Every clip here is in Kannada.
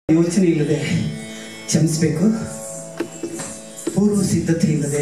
ಯೋಚನೆ ಇಲ್ಲದೆ ಕ್ಷಮಿಸಬೇಕು ಪೂರ್ವ ಸಿದ್ಧತೆ ಇಲ್ಲದೆ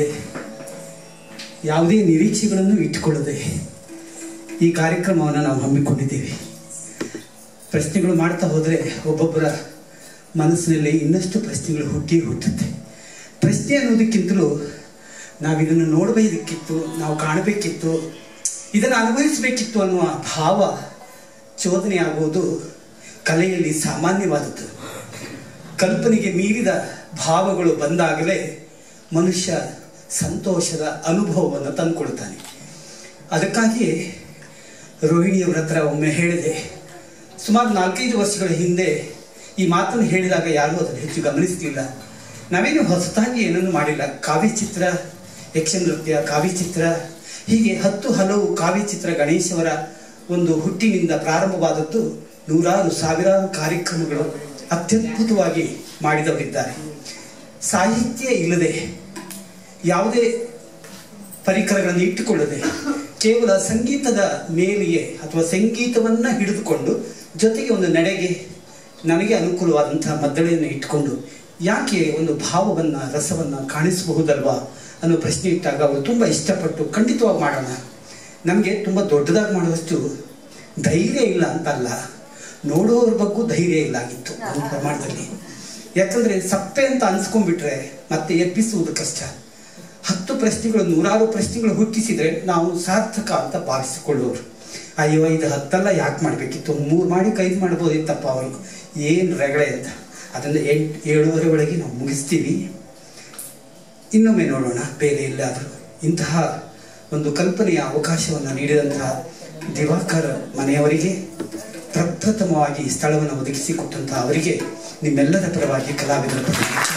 ಯಾವುದೇ ನಿರೀಕ್ಷೆಗಳನ್ನು ಇಟ್ಟುಕೊಳ್ಳದೆ ಈ ಕಾರ್ಯಕ್ರಮವನ್ನು ನಾವು ಹಮ್ಮಿಕೊಂಡಿದ್ದೇವೆ ಪ್ರಶ್ನೆಗಳು ಮಾಡ್ತಾ ಹೋದರೆ ಒಬ್ಬೊಬ್ಬರ ಮನಸ್ಸಿನಲ್ಲಿ ಇನ್ನಷ್ಟು ಪ್ರಶ್ನೆಗಳು ಹುಟ್ಟಿ ಹುಟ್ಟುತ್ತೆ ಪ್ರಶ್ನೆ ಅನ್ನೋದಕ್ಕಿಂತಲೂ ನಾವು ಇದನ್ನು ನೋಡಬೇಕಿತ್ತು ನಾವು ಕಾಣಬೇಕಿತ್ತು ಇದನ್ನು ಅನುಭವಿಸಬೇಕಿತ್ತು ಅನ್ನುವ ಭಾವ ಚೋದನೆ ಆಗುವುದು ಕಲೆಯಲ್ಲಿ ಸಾಮಾನ್ಯವಾದದ್ದು ಕಲ್ಪನೆಗೆ ಮೀರಿದ ಭಾವಗಳು ಬಂದಾಗಲೇ ಮನುಷ್ಯ ಸಂತೋಷದ ಅನುಭವವನ್ನು ತಂದುಕೊಳ್ತಾನೆ ಅದಕ್ಕಾಗಿಯೇ ರೋಹಿಣಿಯವರ ಹತ್ರ ಒಮ್ಮೆ ಹೇಳಿದೆ ಸುಮಾರು ನಾಲ್ಕೈದು ವರ್ಷಗಳ ಹಿಂದೆ ಈ ಮಾತನ್ನು ಹೇಳಿದಾಗ ಯಾರೂ ಅದನ್ನು ಹೆಚ್ಚು ಗಮನಿಸಲಿಲ್ಲ ನಾವೇನು ಹೊಸತಾಗಿ ಏನನ್ನು ಮಾಡಿಲ್ಲ ಕಾವ್ಯ ಚಿತ್ರ ಯಕ್ಷ ನೃತ್ಯ ಕಾವ್ಯ ಚಿತ್ರ ಹೀಗೆ ಹತ್ತು ಹಲವು ಕಾವ್ಯ ಚಿತ್ರ ಗಣೇಶವರ ಒಂದು ಹುಟ್ಟಿನಿಂದ ಪ್ರಾರಂಭವಾದದ್ದು ನೂರಾರು ಸಾವಿರಾರು ಕಾರ್ಯಕ್ರಮಗಳು ಅತ್ಯದ್ಭುತವಾಗಿ ಮಾಡಿದವರಿದ್ದಾರೆ ಸಾಹಿತ್ಯ ಇಲ್ಲದೆ ಯಾವುದೇ ಪರಿಕರಗಳನ್ನು ಇಟ್ಟುಕೊಳ್ಳದೆ ಕೇವಲ ಸಂಗೀತದ ಮೇಲೆಯೇ ಅಥವಾ ಸಂಗೀತವನ್ನ ಹಿಡಿದುಕೊಂಡು ಜೊತೆಗೆ ಒಂದು ನಡೆಗೆ ನನಗೆ ಅನುಕೂಲವಾದಂತಹ ಮದ್ದಳೆಯನ್ನು ಇಟ್ಟುಕೊಂಡು ಯಾಕೆ ಒಂದು ಭಾವವನ್ನ ರಸವನ್ನ ಕಾಣಿಸಬಹುದಲ್ವಾ ಅನ್ನೋ ಪ್ರಶ್ನೆ ಇಟ್ಟಾಗ ಅವರು ತುಂಬಾ ಇಷ್ಟಪಟ್ಟು ಖಂಡಿತವಾಗಿ ಮಾಡೋಣ ನಮಗೆ ತುಂಬಾ ದೊಡ್ಡದಾಗಿ ಮಾಡುವಷ್ಟು ಧೈರ್ಯ ಇಲ್ಲ ಅಂತಲ್ಲ ನೋಡೋರ ಬಗ್ಗೂ ಧೈರ್ಯ ಇಲ್ಲ ಆಗಿತ್ತು ಒಂದು ಪ್ರಮಾಣದಲ್ಲಿ ಯಾಕಂದ್ರೆ ಸಪ್ಪೆ ಅಂತ ಅನ್ಸ್ಕೊಂಡ್ಬಿಟ್ರೆ ಮತ್ತೆ ಎಬ್ಬಿಸುವುದು ಕಷ್ಟ ಹತ್ತು ಪ್ರಶ್ನೆಗಳು ನೂರಾರು ಪ್ರಶ್ನೆಗಳು ಹುಟ್ಟಿಸಿದ್ರೆ ನಾವು ಸಾರ್ಥಕ ಅಂತ ಭಾವಿಸಿಕೊಳ್ಳುವರು ಅಯ್ಯೋ ಇದು ಹತ್ತೆಲ್ಲ ಯಾಕೆ ಮಾಡಬೇಕಿತ್ತು ಮೂರು ಮಾಡಿ ಕೈದು ಮಾಡ್ಬೋದಿತ್ತಪ್ಪ ಅವ್ರಿಗೆ ಏನು ರಗಳೆ ಅಂತ ಅದನ್ನು ಎಂಟು ಏಳುವರೆ ಒಳಗೆ ನಾವು ಮುಗಿಸ್ತೀವಿ ಇನ್ನೊಮ್ಮೆ ನೋಡೋಣ ಬೇರೆ ಎಲ್ಲಾದರೂ ಇಂತಹ ಒಂದು ಕಲ್ಪನೆಯ ಅವಕಾಶವನ್ನು ನೀಡಿದಂತಹ ದಿವಾಕರ್ ಮನೆಯವರಿಗೆ ಪ್ರಪ್ರಥಮವಾಗಿ ಸ್ಥಳವನ್ನು ಒದಗಿಸಿಕೊಟ್ಟಂತಹ ಅವರಿಗೆ ನಿಮ್ಮೆಲ್ಲರ ಪರವಾಗಿ ಕಲಾವಿದರ ಪರವಾಗಿ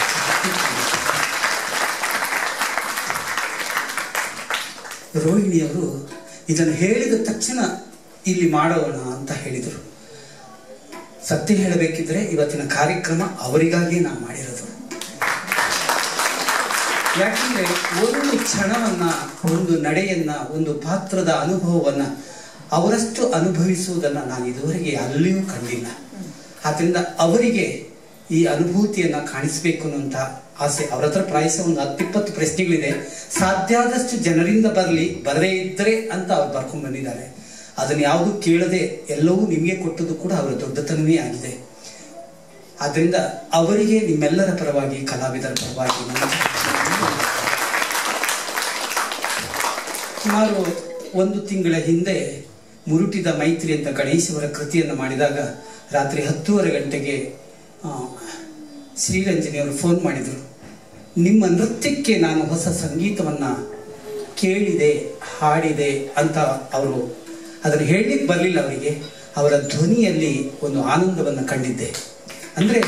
ರೋಹಿಣಿಯವರು ಇದನ್ನು ಹೇಳಿದ ತಕ್ಷಣ ಇಲ್ಲಿ ಮಾಡೋಣ ಅಂತ ಹೇಳಿದರು ಸತ್ಯ ಹೇಳಬೇಕಿದ್ರೆ ಇವತ್ತಿನ ಕಾರ್ಯಕ್ರಮ ಅವರಿಗಾಗಿಯೇ ನಾವು ಮಾಡಿರೋದು ಯಾಕಂದ್ರೆ ಒಂದು ಕ್ಷಣವನ್ನ ಒಂದು ನಡೆಯನ್ನ ಒಂದು ಪಾತ್ರದ ಅನುಭವವನ್ನ ಅವರಷ್ಟು ಅನುಭವಿಸುವುದನ್ನ ನಾನು ಇದುವರೆಗೆ ಅಲ್ಲಿಯೂ ಕಂಡಿಲ್ಲ ಆದ್ರಿಂದ ಅವರಿಗೆ ಈ ಅನುಭೂತಿಯನ್ನ ಕಾಣಿಸ್ಬೇಕು ಅನ್ನುವಂತ ಆಸೆ ಅವರ ಹತ್ರ ಪ್ರಾಯಶಃ ಒಂದು ಹತ್ತಿಪ್ಪತ್ತು ಪ್ರಶ್ನೆಗಳಿದೆ ಸಾಧ್ಯ ಆದಷ್ಟು ಜನರಿಂದ ಬರಲಿ ಬರದೇ ಇದ್ರೆ ಅಂತ ಅವ್ರು ಬರ್ಕೊಂಡ್ ಬಂದಿದ್ದಾರೆ ಅದನ್ನ ಯಾವುದು ಕೇಳದೆ ಎಲ್ಲವೂ ನಿಮಗೆ ಕೊಟ್ಟದ್ದು ಕೂಡ ಅವರ ದೊಡ್ಡತನವೇ ಆಗಿದೆ ಆದ್ರಿಂದ ಅವರಿಗೆ ನಿಮ್ಮೆಲ್ಲರ ಪರವಾಗಿ ಕಲಾವಿದರ ಪರವಾಗಿ ಸುಮಾರು ಒಂದು ತಿಂಗಳ ಹಿಂದೆ ಮುರುಟಿದ ಮೈತ್ರಿ ಅಂತ ಗಣೇಶವರ ಕೃತಿಯನ್ನು ಮಾಡಿದಾಗ ರಾತ್ರಿ ಹತ್ತೂವರೆ ಗಂಟೆಗೆ ಶ್ರೀರಂಜನಿಯವರು ಫೋನ್ ಮಾಡಿದರು ನಿಮ್ಮ ನೃತ್ಯಕ್ಕೆ ನಾನು ಹೊಸ ಸಂಗೀತವನ್ನ ಕೇಳಿದೆ ಹಾಡಿದೆ ಅಂತ ಅವರು ಅದನ್ನು ಹೇಳಲಿಕ್ಕೆ ಬರಲಿಲ್ಲ ಅವರಿಗೆ ಅವರ ಧ್ವನಿಯಲ್ಲಿ ಒಂದು ಆನಂದವನ್ನು ಕಂಡಿದ್ದೆ ಅಂದರೆ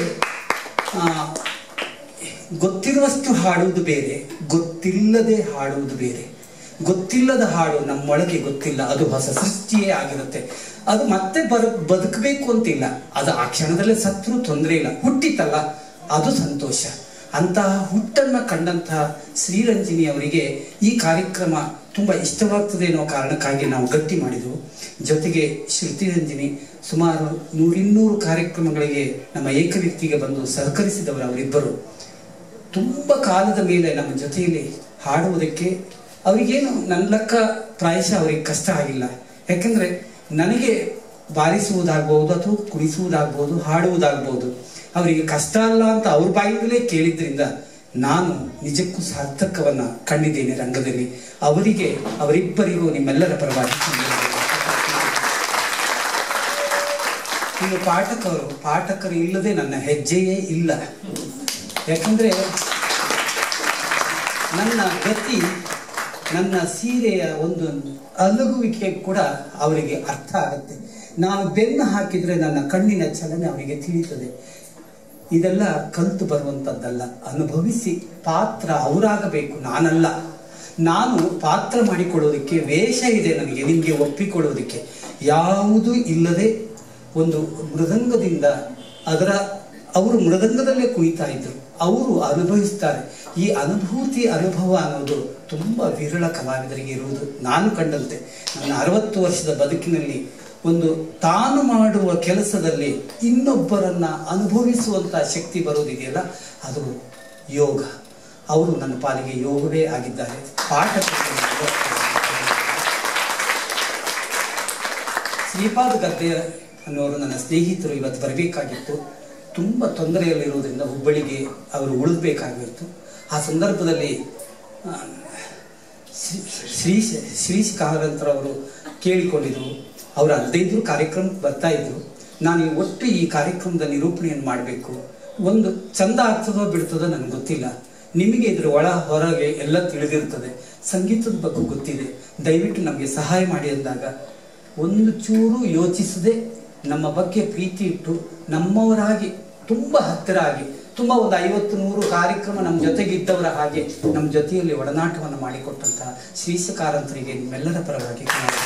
ಗೊತ್ತಿರುವಷ್ಟು ಹಾಡುವುದು ಬೇರೆ ಗೊತ್ತಿಲ್ಲದೆ ಹಾಡುವುದು ಬೇರೆ ಗೊತ್ತಿಲ್ಲದ ಹಾಡು ನಮ್ಮೊಳಗೆ ಗೊತ್ತಿಲ್ಲ ಅದು ಹೊಸ ಸೃಷ್ಟಿಯೇ ಆಗಿರುತ್ತೆ ಅದು ಮತ್ತೆ ಬರ ಬದುಕಬೇಕು ಅಂತಿಲ್ಲ ಅದು ಆ ಕ್ಷಣದಲ್ಲೇ ಸತ್ರು ತೊಂದರೆ ಇಲ್ಲ ಹುಟ್ಟಿತಲ್ಲ ಅದು ಸಂತೋಷ ಅಂತಹ ಹುಟ್ಟನ್ನ ಕಂಡಂತಹ ಶ್ರೀರಂಜಿನಿ ಅವರಿಗೆ ಈ ಕಾರ್ಯಕ್ರಮ ತುಂಬಾ ಇಷ್ಟವಾಗ್ತದೆ ಅನ್ನೋ ಕಾರಣಕ್ಕಾಗಿ ನಾವು ಗಟ್ಟಿ ಮಾಡಿದೆವು ಜೊತೆಗೆ ಶ್ರುತಿರಂಜಿನಿ ಸುಮಾರು ನೂರಿನ್ನೂರು ಕಾರ್ಯಕ್ರಮಗಳಿಗೆ ನಮ್ಮ ಏಕವ್ಯಕ್ತಿಗೆ ಬಂದು ಸಹಕರಿಸಿದವರು ಅವರಿಬ್ಬರು ತುಂಬ ಕಾಲದ ಮೇಲೆ ನಮ್ಮ ಜೊತೆಯಲ್ಲಿ ಹಾಡುವುದಕ್ಕೆ ಅವರಿಗೇನು ನನ್ನ ಲೆಕ್ಕ ಪ್ರಾಯಶಃ ಅವರಿಗೆ ಕಷ್ಟ ಆಗಿಲ್ಲ ಯಾಕಂದ್ರೆ ನನಗೆ ಬಾರಿಸುವುದಾಗ್ಬೋದು ಅಥವಾ ಕುಣಿಸುವುದಾಗ್ಬೋದು ಹಾಡುವುದಾಗ್ಬೋದು ಅವರಿಗೆ ಕಷ್ಟ ಅಲ್ಲ ಅಂತ ಅವ್ರ ಬಾಯಿಂದಲೇ ಕೇಳಿದ್ರಿಂದ ನಾನು ನಿಜಕ್ಕೂ ಸಾರ್ಥಕವನ್ನ ಕಂಡಿದ್ದೇನೆ ರಂಗದಲ್ಲಿ ಅವರಿಗೆ ಅವರಿಬ್ಬರಿಗೂ ನಿಮ್ಮೆಲ್ಲರ ಪರವಾಗಿ ಇನ್ನು ಪಾಠಕರು ಪಾಠಕರು ಇಲ್ಲದೆ ನನ್ನ ಹೆಜ್ಜೆಯೇ ಇಲ್ಲ ಯಾಕಂದ್ರೆ ನನ್ನ ಗತಿ ನನ್ನ ಸೀರೆಯ ಒಂದು ಅಲಗುವಿಕೆ ಕೂಡ ಅವರಿಗೆ ಅರ್ಥ ಆಗುತ್ತೆ ನಾನು ಬೆನ್ನು ಹಾಕಿದ್ರೆ ನನ್ನ ಕಣ್ಣಿನ ಚಲನೆ ಅವರಿಗೆ ತಿಳಿಯುತ್ತದೆ ಇದೆಲ್ಲ ಕಲ್ತು ಬರುವಂತದ್ದಲ್ಲ ಅನುಭವಿಸಿ ಪಾತ್ರ ಅವರಾಗಬೇಕು ನಾನಲ್ಲ ನಾನು ಪಾತ್ರ ಮಾಡಿಕೊಳ್ಳೋದಕ್ಕೆ ವೇಷ ಇದೆ ನನಗೆ ನಿಮಗೆ ಒಪ್ಪಿಕೊಳ್ಳೋದಕ್ಕೆ ಯಾವುದೂ ಇಲ್ಲದೆ ಒಂದು ಮೃದಂಗದಿಂದ ಅದರ ಅವರು ಮೃದಂಗದಲ್ಲೇ ಕುಣಿತಾ ಇದ್ರು ಅವರು ಅನುಭವಿಸ್ತಾರೆ ಈ ಅನುಭೂತಿ ಅನುಭವ ಅನ್ನೋದು ತುಂಬಾ ವಿರಳ ಕಲಾವಿದರಿಗೆ ಇರುವುದು ನಾನು ಕಂಡಂತೆ ನನ್ನ ಅರವತ್ತು ವರ್ಷದ ಬದುಕಿನಲ್ಲಿ ಒಂದು ತಾನು ಮಾಡುವ ಕೆಲಸದಲ್ಲಿ ಇನ್ನೊಬ್ಬರನ್ನ ಅನುಭವಿಸುವಂತ ಶಕ್ತಿ ಬರೋದಿದೆಯಲ್ಲ ಅದು ಯೋಗ ಅವರು ನನ್ನ ಪಾಲಿಗೆ ಯೋಗವೇ ಆಗಿದ್ದಾರೆ ಪಾಠ ಶ್ರೀಪಾದ ಗದ್ದೆ ಅನ್ನೋರು ನನ್ನ ಸ್ನೇಹಿತರು ಇವತ್ತು ಬರಬೇಕಾಗಿತ್ತು ತುಂಬ ತೊಂದರೆಯಲ್ಲಿರುವುದರಿಂದ ಹುಬ್ಬಳ್ಳಿಗೆ ಅವರು ಉಳಿದ್ಬೇಕಾಗಿತ್ತು ಆ ಸಂದರ್ಭದಲ್ಲಿ ಆ, ಶ್ರೀ- ಶ್ರೀ ಶ್ರೀಶ್ ಕಾರಂತರವರು ಕೇಳಿಕೊಂಡಿದ್ರು ಅವರು ಹದಿನೈದು ಕಾರ್ಯಕ್ರಮಕ್ಕೆ ಬರ್ತಾ ಇದ್ರು ನಾನು ಈ ಒಟ್ಟು ಈ ಕಾರ್ಯಕ್ರಮದ ನಿರೂಪಣೆಯನ್ನು ಮಾಡಬೇಕು ಒಂದು ಚಂದ ಆಗ್ತದೋ ಬಿಡ್ತದೋ ನನಗೆ ಗೊತ್ತಿಲ್ಲ ನಿಮಗೆ ಇದ್ರ ಒಳ ಹೊರಗೆ ಎಲ್ಲ ತಿಳಿದಿರ್ತದೆ ಸಂಗೀತದ ಬಗ್ಗೆ ಗೊತ್ತಿದೆ ದಯವಿಟ್ಟು ನಮಗೆ ಸಹಾಯ ಮಾಡಿ ಅಂದಾಗ ಒಂದು ಚೂರು ಯೋಚಿಸದೆ ನಮ್ಮ ಬಗ್ಗೆ ಪ್ರೀತಿ ಇಟ್ಟು ನಮ್ಮವರಾಗಿ ತುಂಬ ಹತ್ತಿರ ಆಗಿ ತುಂಬ ಒಂದು ಐವತ್ತು ನೂರು ಕಾರ್ಯಕ್ರಮ ನಮ್ಮ ಜೊತೆಗಿದ್ದವರ ಹಾಗೆ ನಮ್ಮ ಜೊತೆಯಲ್ಲಿ ಒಡನಾಟವನ್ನು ಮಾಡಿಕೊಟ್ಟಂತಹ ಶ್ರೀಸಕಾರಂತರಿಗೆ ನಿಮ್ಮೆಲ್ಲರ ಪರವಾಗಿ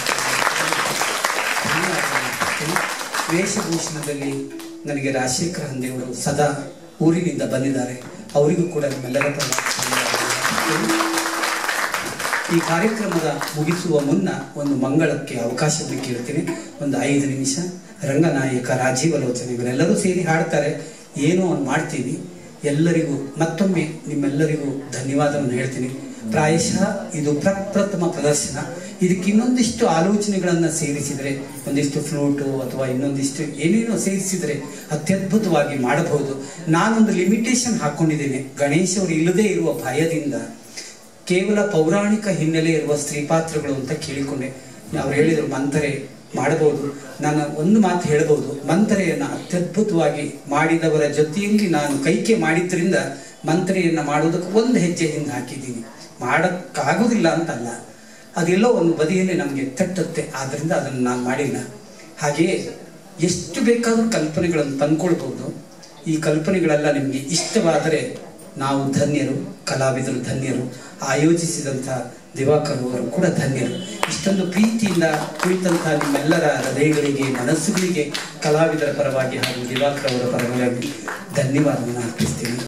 ಧನ್ಯವಾದಗಳು. ವೇಷಭೂಷಣದಲ್ಲಿ ನನಗೆ ರಾಜಶೇಖರ ಹಂದೇವರು ಸದಾ ಊರಿನಿಂದ ಬಂದಿದ್ದಾರೆ ಅವರಿಗೂ ಕೂಡ ನಿಮ್ಮೆಲ್ಲರ ಪರವಾಗಿ ಧನ್ಯವಾದಗಳು. ಈ ಕಾರ್ಯಕ್ರಮದ ಮುಗಿಸುವ ಮುನ್ನ ಒಂದು ಮಂಗಳಕ್ಕೆ ಅವಕಾಶವನ್ನು ಕೇಳ್ತೀನಿ ಒಂದು ಐದು ನಿಮಿಷ ರಂಗನಾಯಕ ರಾಜೀವ ಲೋಚನೆ ಇವರೆಲ್ಲರೂ ಸೇರಿ ಹಾಡ್ತಾರೆ ಏನೋ ಒಂದು ಮಾಡ್ತೀವಿ ಎಲ್ಲರಿಗೂ ಮತ್ತೊಮ್ಮೆ ನಿಮ್ಮೆಲ್ಲರಿಗೂ ಧನ್ಯವಾದವನ್ನು ಹೇಳ್ತೀನಿ ಪ್ರಾಯಶಃ ಇದು ಪ್ರಪ್ರಥಮ ಪ್ರದರ್ಶನ ಇದಕ್ಕೆ ಇನ್ನೊಂದಿಷ್ಟು ಆಲೋಚನೆಗಳನ್ನು ಸೇರಿಸಿದರೆ ಒಂದಿಷ್ಟು ಫ್ಲೂಟು ಅಥವಾ ಇನ್ನೊಂದಿಷ್ಟು ಏನೇನೋ ಸೇರಿಸಿದರೆ ಅತ್ಯದ್ಭುತವಾಗಿ ಮಾಡಬಹುದು ನಾನೊಂದು ಲಿಮಿಟೇಷನ್ ಹಾಕೊಂಡಿದ್ದೇನೆ ಗಣೇಶ್ ಅವರು ಇಲ್ಲದೇ ಇರುವ ಭಯದಿಂದ ಕೇವಲ ಪೌರಾಣಿಕ ಹಿನ್ನೆಲೆ ಇರುವ ಸ್ತ್ರೀ ಪಾತ್ರಗಳು ಅಂತ ಕೇಳಿಕೊಂಡೆ ಅವ್ರು ಹೇಳಿದ್ರು ಮಂತರೆ ಮಾಡಬಹುದು ನಾನು ಒಂದು ಮಾತು ಹೇಳಬಹುದು ಮಂತರೆಯನ್ನ ಅತ್ಯದ್ಭುತವಾಗಿ ಮಾಡಿದವರ ಜೊತೆಯಲ್ಲಿ ನಾನು ಕೈಕೆ ಮಾಡಿದ್ರಿಂದ ಮಂತ್ರೆಯನ್ನ ಮಾಡುವುದಕ್ಕೆ ಒಂದು ಹೆಜ್ಜೆ ಹಿಂದೆ ಹಾಕಿದ್ದೀನಿ ಮಾಡಕ್ಕಾಗೋದಿಲ್ಲ ಅಂತಲ್ಲ ಅದೆಲ್ಲೋ ಒಂದು ಬದಿಯಲ್ಲಿ ನಮಗೆ ತಟ್ಟುತ್ತೆ ಆದ್ರಿಂದ ಅದನ್ನು ನಾನು ಮಾಡಿಲ್ಲ ಹಾಗೆಯೇ ಎಷ್ಟು ಬೇಕಾದರೂ ಕಲ್ಪನೆಗಳನ್ನು ತಂದ್ಕೊಳ್ಬಹುದು ಈ ಕಲ್ಪನೆಗಳೆಲ್ಲ ನಿಮಗೆ ಇಷ್ಟವಾದರೆ ನಾವು ಧನ್ಯರು ಕಲಾವಿದರು ಧನ್ಯರು ಆಯೋಜಿಸಿದಂತಹ ದಿವಾಕರ್ ಅವರು ಕೂಡ ಧನ್ಯರು ಇಷ್ಟೊಂದು ಪ್ರೀತಿಯಿಂದ ಕುಳಿತಂತಹ ನಿಮ್ಮೆಲ್ಲರ ಹೃದಯಗಳಿಗೆ ಮನಸ್ಸುಗಳಿಗೆ ಕಲಾವಿದರ ಪರವಾಗಿ ಹಾಗೂ ದಿವಾಕರ್ ಅವರ ಪರವಾಗಿ ಧನ್ಯವಾದವನ್ನು ಅರ್ಪಿಸ್ತೀನಿ